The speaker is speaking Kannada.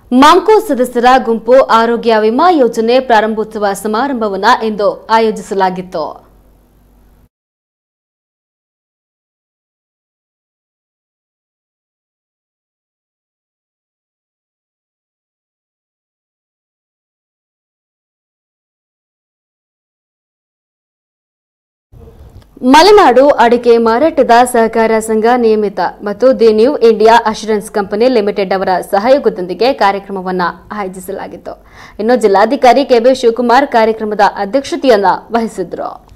ಮಾಂಕೋ ಸದಸ್ಯರ ಗುಂಪು ಆರೋಗ್ಯ ವಿಮಾ ಯೋಜನೆ ಪ್ರಾರಂಭೋತ್ಸವ ಸಮಾರಂಭವನ್ನು ಇಂದು ಆಯೋಜಿಸಲಾಗಿತ್ತು ಮಲೆನಾಡು ಅಡಿಕೆ ಮಾರಾಟದ ಸಹಕಾರ ಸಂಘ ನಿಯಮಿತ ಮತ್ತು the new India assurance company limited ಅವರ ಸಹಯೋಗದೊಂದಿಗೆ ಕಾರ್ಯಕ್ರಮವನ್ನು ಆಯೋಜಿಸಲಾಗಿತ್ತು ಇನ್ನು ಜಿಲ್ಲಾಧಿಕಾರಿ ಕೆಬಿ ಶಿವಕುಮಾರ್ ಕಾರ್ಯಕ್ರಮದ ಅಧ್ಯಕ್ಷತೆಯನ್ನ ವಹಿಸಿದ್ರು